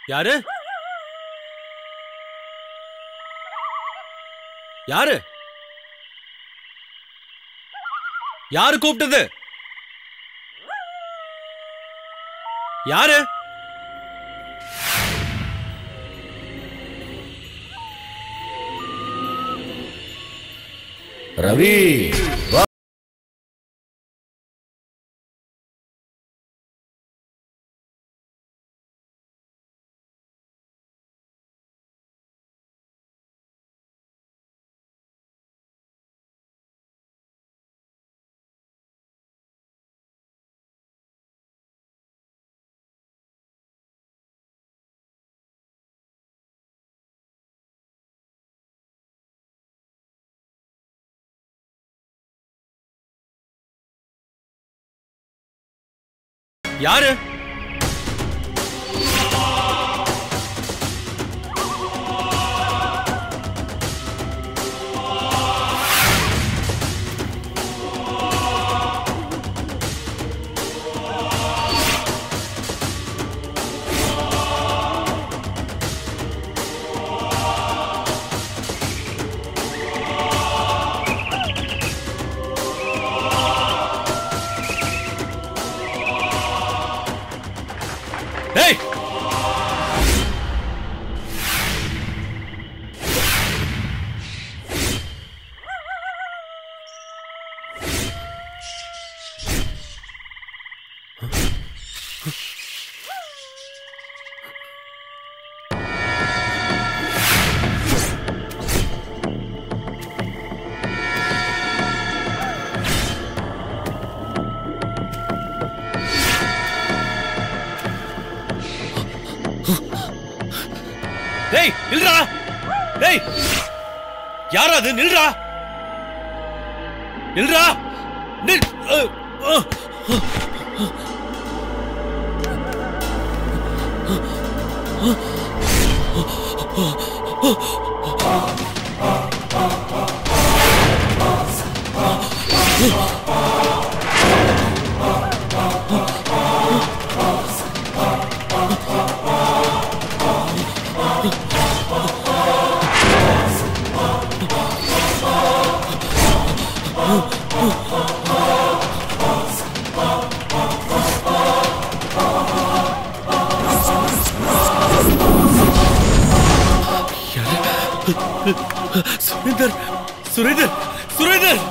யாரு யாரு யாரு கூப்பிட்டது யாரு ரவி வா யாரு டேய் டேய் நில்றா டேய் யாரா அது நில்றா நில்றா நில் அ, அ. சுரேந்தர் சுரேந்தர் சுரேந்தர்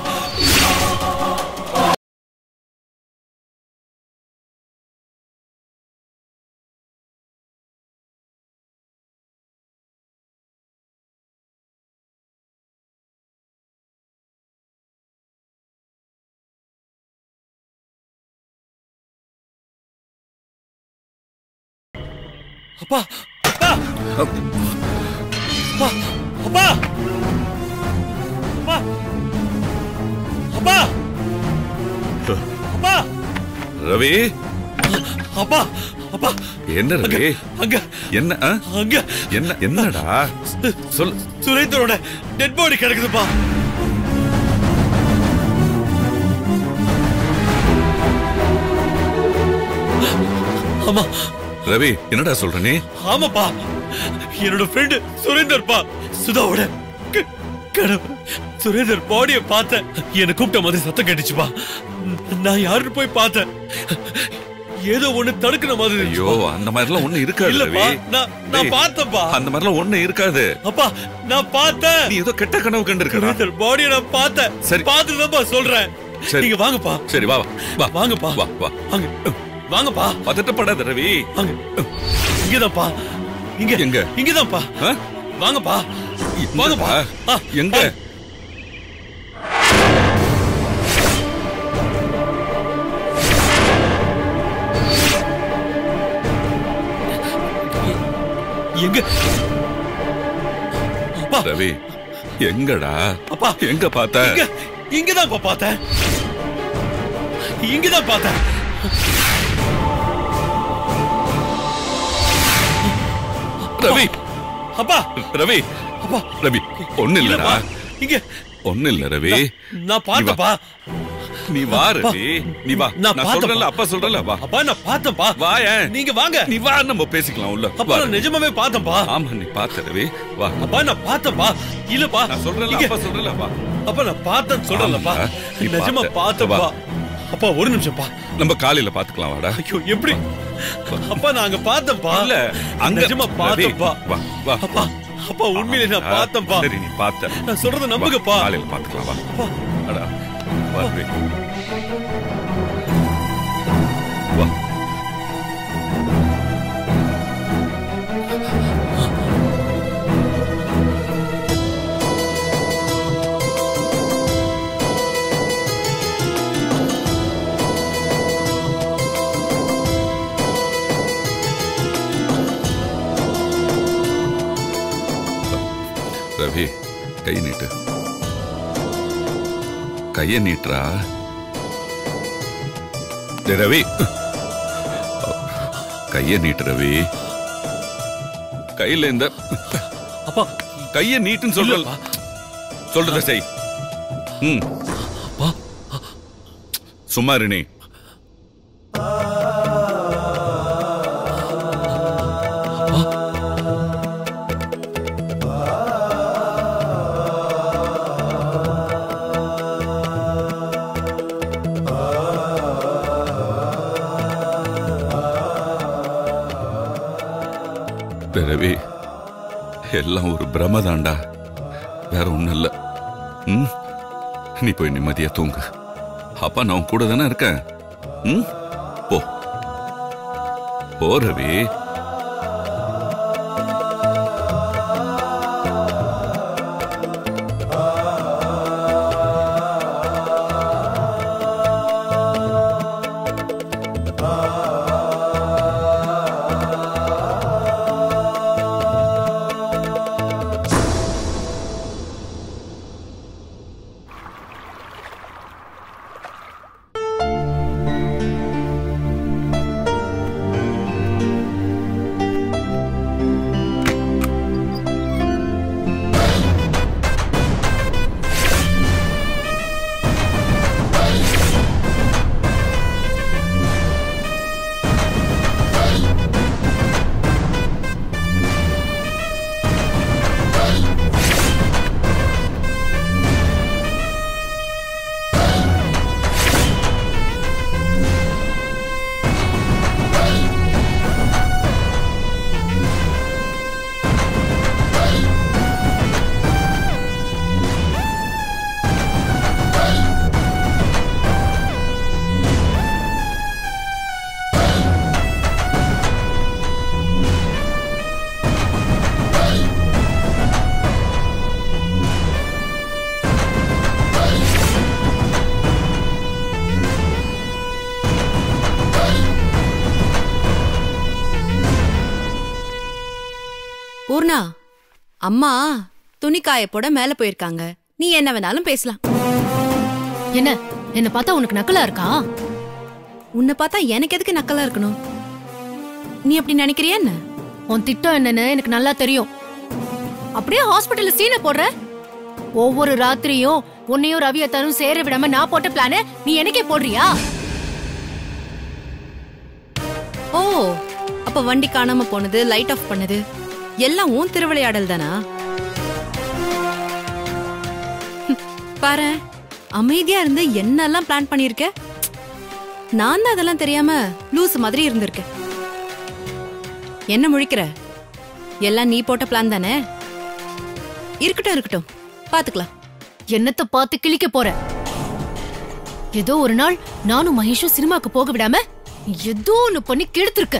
அப்பா அப்பா அப்பா அப்பா அப்பா அப்பா அப்பா ரவி அப்பா அப்பா என்ன ரவி அங்க என்ன ஆ? அங்க என்ன என்னடா சொல் சுரேந்தரோட டெட் பாடி கிடக்குதுப்பா ஆமா ரவி என்னடா சொல்ற நீ ஆமாப்பா என்னோட ஃப்ரெண்டு சுரேந்தர்ப்பா சுதாவோட க- கணவர் சுரேந்தர் பாடிய பார்த்தேன் என்னை கூப்பிட்ட மாதிரி சத்தம் கேட்டுச்சுப்பா நான் யாருன்னு போய் பார்த்தேன் ஏதோ ஒண்ணு தடுக்கிற மாதிரி ஐயோ இருந்துச்சுப்பா. அந்த மாதிரிலாம் ஒண்ணு இருக்காது இல்லப்பா ரவி நான் நான் டேய், பார்த்தேன்ப்பா அந்த மாதிரிலாம் ஒண்ணு இருக்காது அப்பா நான் பார்த்தேன் நீ ஏதோ கெட்ட கனவு கண்டு இருக்கடா சுரேந்தர் பாடிய நான் பார்த்தேன் சரி. பார்த்துதான்ப்பா சொல்றேன் சரி. நீங்க வாங்கப்பா சரி வா வா, வா வாங்கப்பா வா வா வாங்க வாங்கப்பா பதட்டப்படாத ரவி வாங்க இங்கதான்ப்பா இங்க எங்க? இங்கதான்ப்பா ஆ? வாங்கப்பா வாங்கப்பா ஆ, எங்க ஆ. எங்க அப்பா ரவி எங்கடா அப்பா எங்க பார்த்த இங்க இங்கதான்ப்பா பார்த்தேன் இங்கதான் பார்த்தேன் ரவி அப்பா ரவி அப்பா ரவி ஒண்ணு இல்லடா இல்லப்பா இங்க ஒண்ணு இல்ல ரவி நான் பார்த்தப்பா நீ வா ரவி நீ வா நான் நான் பார்த்தேன்ப்பா. சொல்றேன்ல அப்பா சொல்றேன்ல வா அப்பா நான் பார்த்தேன்ப்பா வாயேன். நீங்க வாங்க நீ வா நம்ம பேசிக்கலாம் உள்ள அப்பா வா நான் நிஜமாவே பார்த்தேன்ப்பா ஆமா நீ பார்த்த ரவி வா அப்பா நான் பார்த்தேன்ப்பா இல்லப்பா நான் சொல்றேன்ல இங்க. அப்பா சொல்றேன்ல வா அப்பா நான் பார்த்தேன்னு சொல்றேன்லப்பா ஆமாடா, நீ நிஜமா பார்த்த. பார்த்தேன்ப்பா வா. அப்பா ஒரு நிமிஷம்ப்பா நம்ம காலையில பாத்துக்கலாம் வாடா ஐயோ எப்படி அப்பா நான் அங்க பார்த்தேன்ப்பா இல்ல அங்க நிஜமா ரவி, பார்த்தேன்ப்பா வா வா அப்பா அப்பா உண்மையிலே நான் ஆ, பார்த்தேன்ப்பா சரி நீ பார்த்த நான் சொல்றத வா, நம்புங்கப்பா காலையில பாத்துக்கலாம் வா அப்பா அடா வா ரவி வா ரவி கை நீட்டு கைய நீட்டுறா டேய் ரவி கைய நீட்டு ரவி கையில இந்த அப்பா கைய நீட்டுன்னு சொல்றல இல்லப்பா. சொல்றத செய் ம் அப்பா சும்மா இரு நீ டேய் ரவி எல்லாம் ஒரு பிரமதாண்டா வேற ஒண்ணும் இல்ல ம் நீ போய் நிம்மதியா தூங்கு அப்பா நான் உன் கூட தானே இருக்கேன் ம் போ போ ரவி பூர்ணா அம்மா துணி காய போட மேல போயிருக்காங்க நீ என்ன வேணாலும் பேசலாம் என்ன என்ன பார்த்தா உனக்கு நக்கலா இருக்கா உன்னை பார்த்தா எனக்கு எதுக்கு நக்கலா இருக்கணும் நீ அப்படி நினைக்கிறியா என்ன உன் திட்டம் என்னன்னு எனக்கு நல்லா தெரியும் அப்படியே ஹாஸ்பிடல்ல சீனை போடுற ஒவ்வொரு ராத்திரியும் உன்னையும் ரவியத்தாரும் சேர விடாம நான் போட்ட பிளான நீ எனக்கே போடுறியா ஓ அப்ப வண்டி காணாம போனது லைட் ஆஃப் பண்ணது எல்லாம் உன் திருவிளையாடல் தானா பாரு அமைதியா இருந்து என்னெல்லாம் பிளான் பண்ணிருக்க நான் தான் அதெல்லாம் தெரியாம லூஸ் மாதிரி இருந்திருக்கேன் என்ன முழிக்கிற எல்லாம் நீ போட்ட பிளான் தானே இருக்கட்டும் இருக்கட்டும் பாத்துக்கலாம் என்னத்த பார்த்து கிழிக்க போற ஏதோ ஒரு நாள் நானும் மகேஷும் சினிமாக்கு போக விடாம நீ ஏதோ ஒண்ணு பண்ணி கெடுத்திருக்க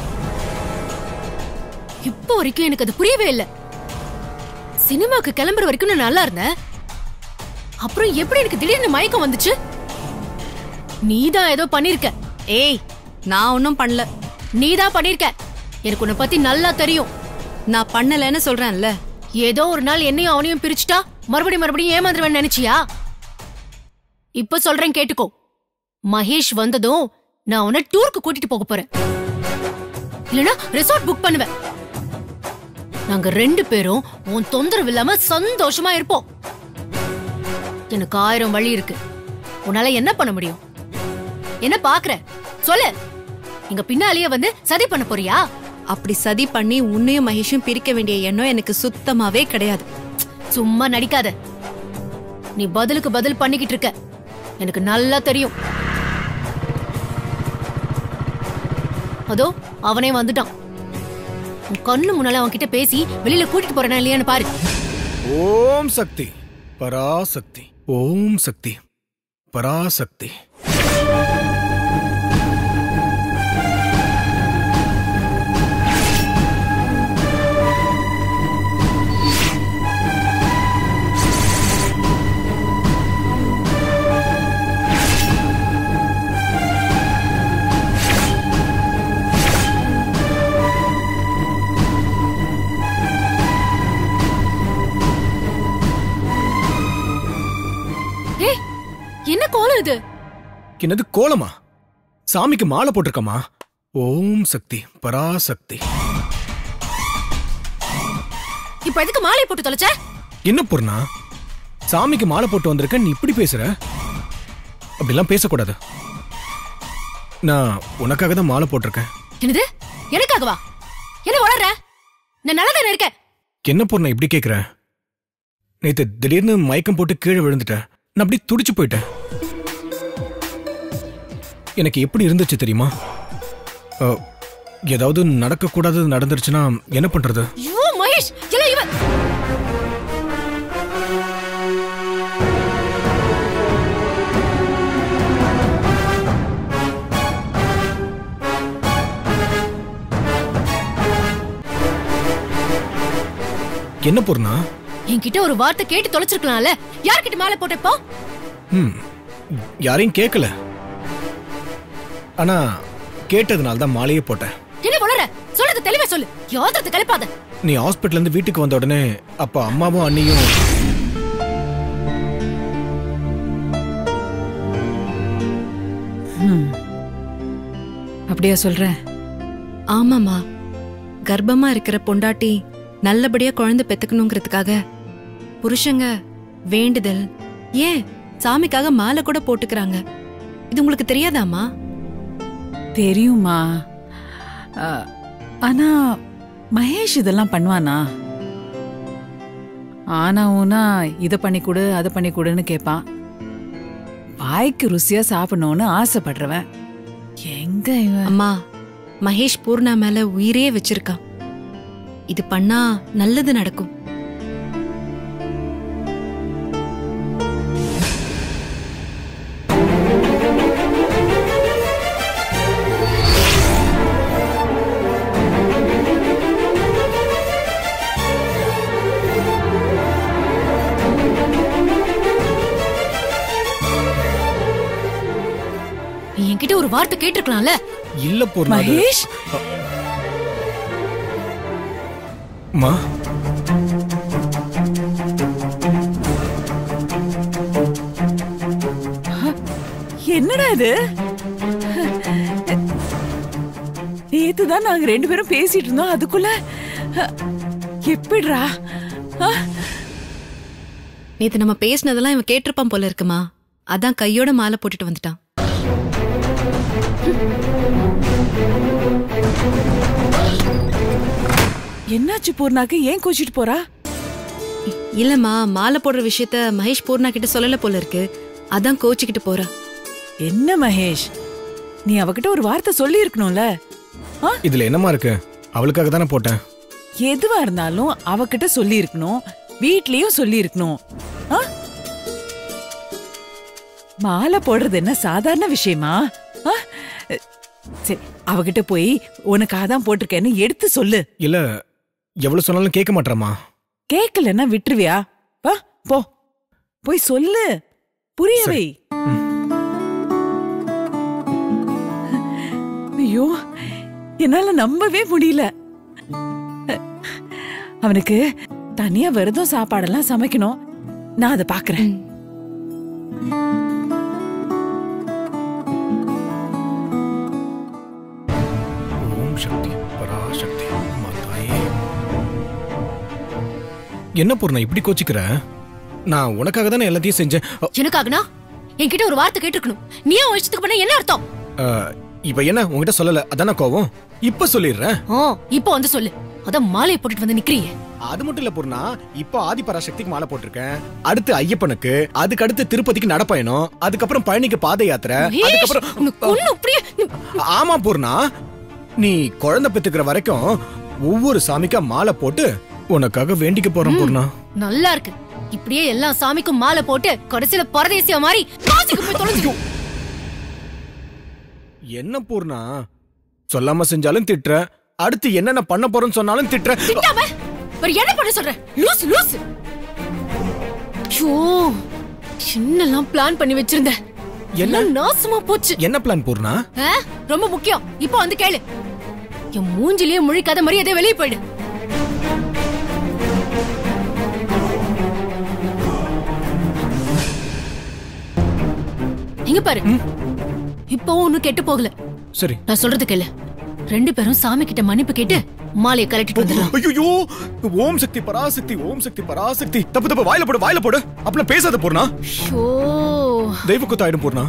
இப்போ வரைக்கும் எனக்கு அது புரியவே இல்ல சினிமாக்கு கிளம்புற வரைக்கும் நான் நல்லா இருந்தேன் அப்புறம் எப்படி எனக்கு திடீர்னு மயக்கம் வந்துச்சு நீதான் ஏதோ பண்ணிருக்க ஏய் நான் ஒன்னும் பண்ணல நீதான் பண்ணிருக்க எனக்கு உன்னை பத்தி நல்லா தெரியும் நான் பண்ணலன்னு சொல்றேன்ல ஏதோ ஒரு நாள் என்னையும் அவனையும் பிரிச்சுட்டா மறுபடியும் மறுபடியும் ஏமாந்துருவேன் நினைச்சியா இப்ப சொல்றேன் கேட்டுக்கோ மகேஷ் வந்ததும் நான் அவனை டூருக்கு கூட்டிட்டு போக போறேன் இல்லனா ரெசார்ட் புக் பண்ணுவேன் நாங்க ரெண்டு பேரும் உன் தொந்தரவு இல்லாம சந்தோஷமா இருப்போம் எனக்கு ஆயிரம் வழி இருக்கு உன்னால என்ன பண்ண முடியும் என்ன பாக்குற சொல்லு இங்க பின்னாலேயே வந்து சதி பண்ண போறியா அப்படி சதி பண்ணி உன்னையும் மகேஷும் பிரிக்க வேண்டிய எண்ணம் எனக்கு சுத்தமாவே கிடையாது சும்மா நடிக்காத நீ பதிலுக்கு பதில் பண்ணிக்கிட்டு இருக்க எனக்கு நல்லா தெரியும் அதோ அவனே வந்துட்டான் உன் கண்ணு முன்னால அவன் கிட்ட பேசி வெளியில கூட்டிட்டு போறேனா இல்லையான்னு பாரு ஓம் சக்தி பராசக்தி ஓம் சக்தி பராசக்தி ஏய் என்ன கோலம் இது என்னது கோலமா சாமிக்கு மாலை போட்டிருக்கமா ஓம் சக்தி பராசக்தி இப்ப எதுக்கு மாலை போட்டு தொலைச்ச என்ன பொருணா சாமிக்கு மாலை போட்டு வந்திருக்க நீ இப்படி பேசுற அப்படிலாம் பேசக்கூடாது நான் உனக்காக தான் மாலை போட்டிருக்கேன் என்னது எனக்காகவா என்ன வளர்ற நான் நல்லா தானே இருக்கேன் என்ன பொருணா இப்படி கேக்குற நேத்து திடீர்னு மயக்கம் போட்டு கீழே விழுந்துட்டேன் நான் அப்படி துடிச்சு போயிட்டேன் எனக்கு எப்படி இருந்துச்சு தெரியுமா அஹ், ஏதாவது நடக்கக்கூடாதது நடந்துருச்சுன்னா என்ன பண்றது ஐயோ மகேஷ் எல்லாம் இவன் என்ன பொருணா என்கிட்ட ஒரு வார்த்தை கேட்டு தொலைச்சிருக்கலாம்ல யார்கிட்ட மாலை போட்ட இப்போ ம் யாரையும் கேட்கல ஆனா கேட்டதுனால தான் மாலையே போட்டேன் என்ன வளர சொல்றது தெளிவா சொல்லு யாத்திரத்தை கலப்பாத நீ ஹாஸ்பிட்டல்ல இருந்து வீட்டுக்கு வந்த உடனே அப்ப அம்மாவும் அண்ணியும் அப்படியா சொல்ற ஆமாமா கர்ப்பமா இருக்கிற பொண்டாட்டி நல்லபடியா குழந்தை பெத்துக்கணுங்கிறதுக்காக புருஷங்க வேண்டுதல் ஏன் சாமிக்காக மாலை கூட போட்டுக்கறாங்க இது உங்களுக்கு தெரியாதாமா தெரியுமா அ, ஆனா மகேஷ் இதெல்லாம் பண்ணுவானா ஆனா ஊனா இத பண்ணி கொடு அதை பண்ணி கொடுன்னு கேட்பான் வாய்க்கு ருசியா சாப்பிடணும்னு ஆசைப்படுறவன் எங்க இவன் அம்மா மகேஷ் பூர்ணா மேல உயிரே வச்சிருக்கான் இது பண்ணா நல்லது நடக்கும் நீ என்கிட்ட ஒரு வார்த்தை கேட்டிருக்கலாம்ல இல்ல பூர்ணா அது- மகேஷ் அம்மா என்னடா இது நேத்து தான் நாங்க ரெண்டு பேரும் பேசிட்டு இருந்தோம் அதுக்குள்ள அ, எப்படிடா ஆ, நேத்து நம்ம பேசினதெல்லாம் இவன் கேட்டிருப்பான் போல இருக்குமா அதான் கையோட மாலை போட்டுட்டு வந்துட்டான் என்னாச்சு பூர்ணாக்கு ஏன் கோச்சிட்டு போறா இல்லம்மா மாலை போடுற விஷயத்த மகேஷ் பூர்ணா கிட்ட சொல்லல போல இருக்கு அதான் கோச்சிக்கிட்டு போறா என்ன மகேஷ் நீ அவகிட்ட ஒரு வார்த்தை சொல்லி இருக்கணும்ல இதுல என்னமா இருக்கு அவளுக்காக தானே போட்டேன் எதுவா இருந்தாலும் அவகிட்ட சொல்லி இருக்கணும் வீட்லயும் சொல்லி இருக்கணும் ஆ? மாலை போடுறது என்ன சாதாரண விஷயமா ஆ? சரி அவகிட்ட போய் உனக்காக தான் போட்டிருக்கேன்னு எடுத்து சொல்லு இல்ல எவ்வளவு சொன்னாலும் கேட்க மாட்டேறமா கேக்கலன்னா விட்டுருவியா வா போ போய் சொல்லு புரிய வை ஐயோ என்னால நம்பவே முடியல அவனுக்கு தனியா விரதம் சாப்பாடெல்லாம் சமைக்கணும் நான் அதை பாக்குறேன் ஓம் சக்தி பராசக்தி அம்மா தாயே என்ன பூர்ணா இப்படி கோச்சிக்கிற நான் உனக்காக தானே எல்லாத்தையும் செஞ்சேன் அ, எனக்காகனா என்கிட்ட ஒரு வார்த்தை கேட்டிருக்கணும் நீ உன் இஷ்டத்துக்கு பண்ண என்ன அர்த்தம் அஹ், இப்ப என்ன உங்ககிட்ட சொல்லல அதானே கோவம் இப்ப சொல்லிடுறேன் ஓ இப்போ வந்து சொல்லு அதான் மாலையை போட்டுட்டு வந்து நிக்கிறியே அது மட்டும் இல்ல பூர்ணா இப்ப ஆதிபராசக்திக்கு மாலை போட்டிருக்கேன் அடுத்து ஐயப்பனுக்கு அதுக்கு அடுத்து திருப்பதிக்கு நடப்பயணம் அதுக்கப்புறம் பழனிக்கு பாத யாத்திரை மகேஷ், அதுக்கப்புறம் உன்னை கொன்னு அப்படியே ஆமா பூர்ணா நீ குழந்தை பெத்துக்கிற வரைக்கும் ஒவ்வொரு சாமிக்கா மாலை போட்டு உனக்காக வேண்டிக்க போறேன் பூர்ணா நல்லா இருக்கு இப்படியே எல்லா சாமிக்கும் மாலை போட்டு கடைசியில பரதேசியா மாதிரி காசிக்கு போய் தொலைஞ்சு என்ன பூர்ணா சொல்லாம செஞ்சாலும் திட்டுற அடுத்து என்னென்ன பண்ண போறேன்னு சொன்னாலும் திட்டுற திட்டாம வேற என்ன பண்ண சொல்ற லூஸ் லூஸ் ஐயோ என்னெல்லாம் பிளான் பண்ணி வச்சிருந்த என்ன? எல்லாம் நாசமா போச்சு என்ன பிளான் பூர்ணா ஆ? ரொம்ப முக்கியம் இப்போ வந்து கேளு என் மூஞ்சிலேயே முழிக்காத மாதிரி அதே வெளியே போயிடு இங்க பாரு இப்போ ஒண்ணும் கெட்டு போகல சரி நான் சொல்றது கேளு ரெண்டு பேரும் சாமி கிட்ட மன்னிப்பு கேட்டு மாலையை கலட்டிட்டு வந்துடலாம் ஐயோ ஓம் சக்தி பராசக்தி ஓம் சக்தி பராசக்தி தப்பு தப்பு வாயில போடு வாயில போடு அப்பலாம் பேசாத பூர்ணா ஷோ தெய்வ குத்தாயிடும் பூர்ணா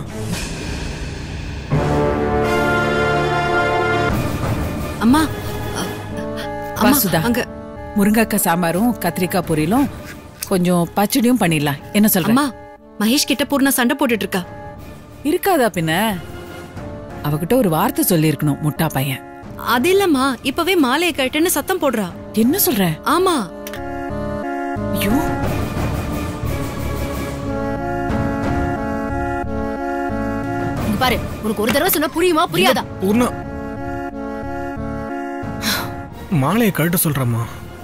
அம்மா அ- அம்மா, வாசுதா. அங்க முருங்கக்காய் சாம்பாரும் கத்திரிக்காய் பொரியலும் கொஞ்சம் பச்சடியும் பண்ணிடலாம் என்ன சொல்ற அம்மா மகேஷ் கிட்ட பூர்ணா சண்டை போட்டுட்டு இருக்கா இருக்காதா பின்ன அவகிட்ட ஒரு வார்த்தை சொல்லியிருக்கணும் முட்டா பையன் அது இல்லம்மா இப்பவே மாலையை கட்டுன்னு சத்தம் போடுறா என்ன சொல்ற ஆமா ஐயோ இங்க பாரு உனக்கு ஒரு தடவை சொன்னா புரியுமா புரியாதா பூர்ணா மாலையை கழட்ட சொல்றம்மா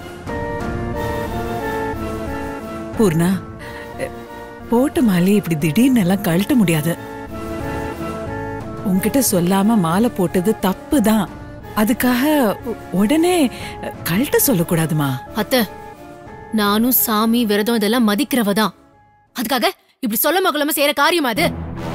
பூர்ணா அ, போட்ட மாலையை இப்படி திடீர்னு எல்லாம் கழட்ட முடியாது உன்கிட்ட சொல்லாம மாலை போட்டது தப்பு தான் அதுக்காக உ- உடனே அ, கழட்ட சொல்லக்கூடாதுமா அத்த நானும் சாமி விரதம் இதெல்லாம் மதிக்கிறவ தான் அதுக்காக இப்படி சொல்ல மகளமா செய்யற காரியமா அது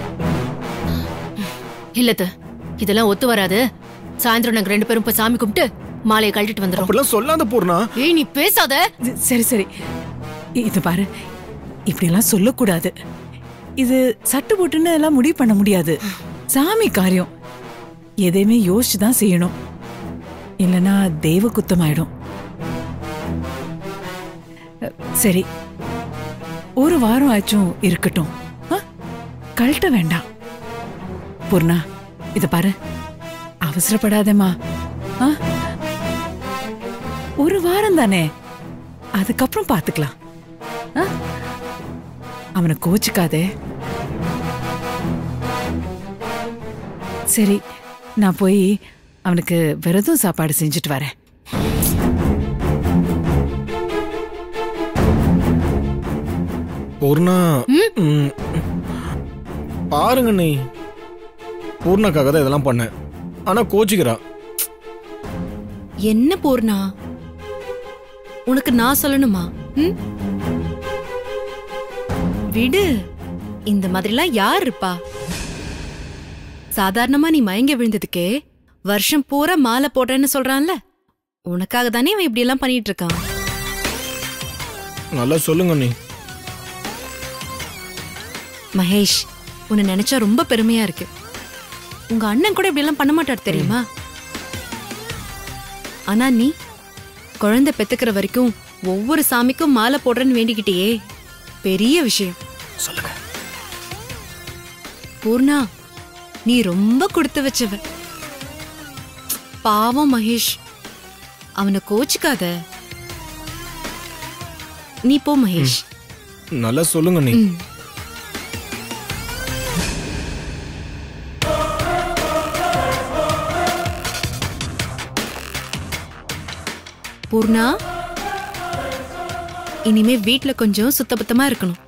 இல்லத்த இதெல்லாம் ஒத்து வராது சாயந்தரம் நாங்க ரெண்டு பேரும் போய் சாமி கும்பிட்டு மாலையை கழட்டிட்டு வந்துடும் அப்படிலாம் சொல்லாத பூர்ணா ஏய் நீ பேசாத இது- சரி சரி இ- இது பாரு இப்படியெல்லாம் சொல்லக்கூடாது இது சட்டு போட்டுன்னு எல்லாம் முடிவு பண்ண முடியாது சாமி காரியம் எதையுமே யோசிச்சு தான் செய்யணும் இல்லைன்னா தெய்வ குத்தமாயிடும் அ, சரி ஒரு வாரம் ஆச்சும் இருக்கட்டும் ஆ? கழட்ட வேண்டாம் பூர்ணா இது பாரு அவசரப்படாதேம்மா ஆ ஒரு வாரம் தானே அதுக்கப்புறம் பாத்துக்கலாம் ஆ? அவனை கோச்சுக்காதே சரி நான் போய் அவனுக்கு விரதம் சாப்பாடு செஞ்சுட்டு வரேன் பூர்ணா ம், பாருங்க நீ பூர்ணாக்காக தான் இதெல்லாம் பண்ணேன் ஆனா கோச்சிக்கிறா என்ன பூர்ணா உனக்கு நான் சொல்லணுமா ம்? விடு இந்த மாதிரிலாம் யார் இருப்பா சாதாரணமா நீ மயங்க விழுந்ததுக்கே வருஷம் பூரா மாலை போடுறேன்னு சொல்றான்ல உனக்காக தானே அவன் இப்படி எல்லாம் பண்ணிட்டு இருக்கான் நல்லா சொல்லுங்க நீ மகேஷ் உன்னை நினைச்சா ரொம்ப பெருமையா இருக்கு உங்க அண்ணன் கூட இப்படி எல்லாம் பண்ண மாட்டார் தெரியுமா ஆனா நீ குழந்தை பெத்துக்கிற வரைக்கும் ஒவ்வொரு சாமிக்கும் மாலை போடுறேன்னு வேண்டிக்கிட்டியே பெரிய விஷயம் சொல்லுங்க பூர்ணா நீ ரொம்ப கொடுத்து வச்சவ பாவம் மகேஷ் அவனை கோச்சுக்காத நீ போ மகேஷ் நல்லா சொல்லுங்க நீ ம். பூர்ணா இனிமே வீட்ல கொஞ்சம் சுத்தபத்தமா இருக்கணும்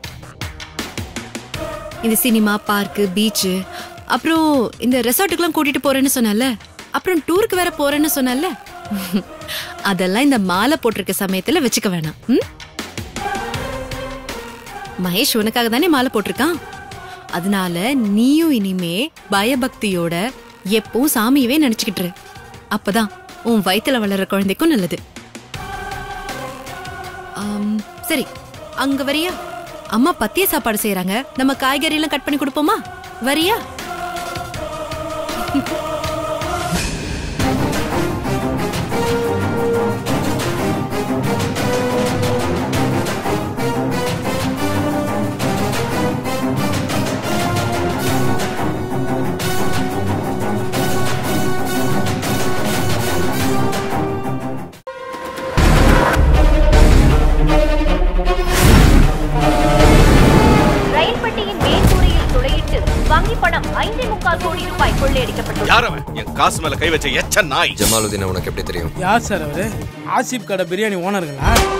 இந்த சினிமா பார்க்கு பீச்சு அப்புறம் இந்த ரெசார்ட்டுக்கெல்லாம் கூட்டிட்டு போறேன்னு சொன்னல அப்புறம் டூருக்கு வேற போறேன்னு சொன்னல அதெல்லாம் இந்த மாலை போட்டிருக்க சமயத்துல வச்சுக்க வேணாம் ம்? மகேஷ் உனக்காக தானே மாலை போட்டிருக்கான் அதனால நீயும் இனிமே பயபக்தியோட எப்பவும் சாமியவே நினைச்சுக்கிட்டு இரு. அப்பதான் உன் வயித்துல வளர்ற குழந்தைக்கும் நல்லது ஆம், சரி அங்க வரியா அம்மா பத்திய சாப்பாடு செய்யறாங்க நம்ம காய்கறி எல்லாம் கட் பண்ணி கொடுப்போமா வரியா ரயில் பெட்டியின் மேற்கூரையில் துளையிட்டு வங்கி பணம் ஐந்தே முக்கால் கோடி ரூபாய் கொள்ளையடிக்கப்பட்டுள்ளது யார் அவன் என் காசு மேல கை வச்ச எச்ச நாய் ஜமாலுதீன் உனக்கு எப்படி தெரியும் யார் சார் அவரு ஆசிப் கடை பிரியாணி ஓனருங்களா